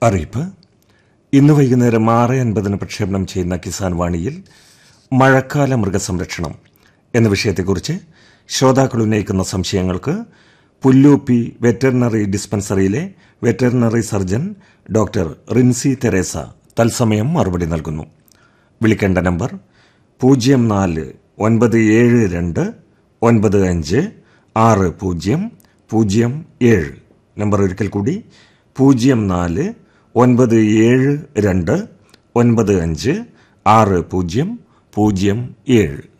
അറിയിപ്പ് ഇന്ന് വൈകുന്നേരം ആറ് അൻപതിന് പ്രക്ഷേപണം ചെയ്യുന്ന കിസാൻ വാണിയിൽ മഴക്കാല മൃഗസംരക്ഷണം എന്ന വിഷയത്തെക്കുറിച്ച് ശ്രോതാക്കൾ ഉന്നയിക്കുന്ന സംശയങ്ങൾക്ക് പുല്ലൂപ്പി വെറ്ററിനറി ഡിസ്പെൻസറിയിലെ veterinary surgeon doctor Rincy Theresa തത്സമയം മറുപടി നൽകുന്നു വിളിക്കേണ്ട നമ്പർ പൂജ്യം നാല് ഒൻപത് ഏഴ് രണ്ട് ഒൻപത് അഞ്ച് ആറ് പൂജ്യം പൂജ്യം ഏഴ് നമ്പർ ഒരിക്കൽ കൂടി പൂജ്യം നാല് ഒൻപത് ഏഴ് രണ്ട് ഒൻപത് അഞ്ച് ആറ് പൂജ്യം പൂജ്യം ഏഴ്